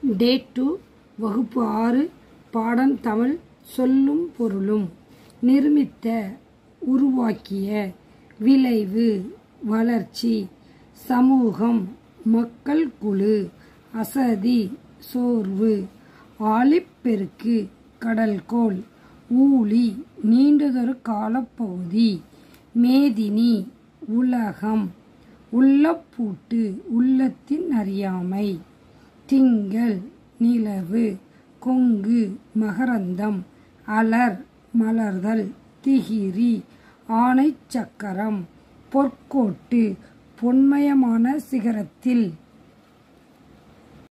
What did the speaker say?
டே two வகுப்பு ஆறு பாடம் தமிழ் சொல்லும் பொருளும் நிர்மித்த உருவாக்கிய விளைவு வளர்ச்சி சமூகம் மக்கள் குழு அசதி சோர்வு ஆழிப்பெருக்கு கடல்கோள் ஊழி நீண்டதொரு காலப்பகுதி மேதினி உலகம் உள்ளப்பூட்டு உள்ளத்தின் அறியாமை திங்கள் நிலவு கொங்கு மகரந்தம் அலர் மலர்தல் திகிரி ஆணைச் சக்கரம் பொற்கோட்டு பொன்மயமான சிகரத்தில்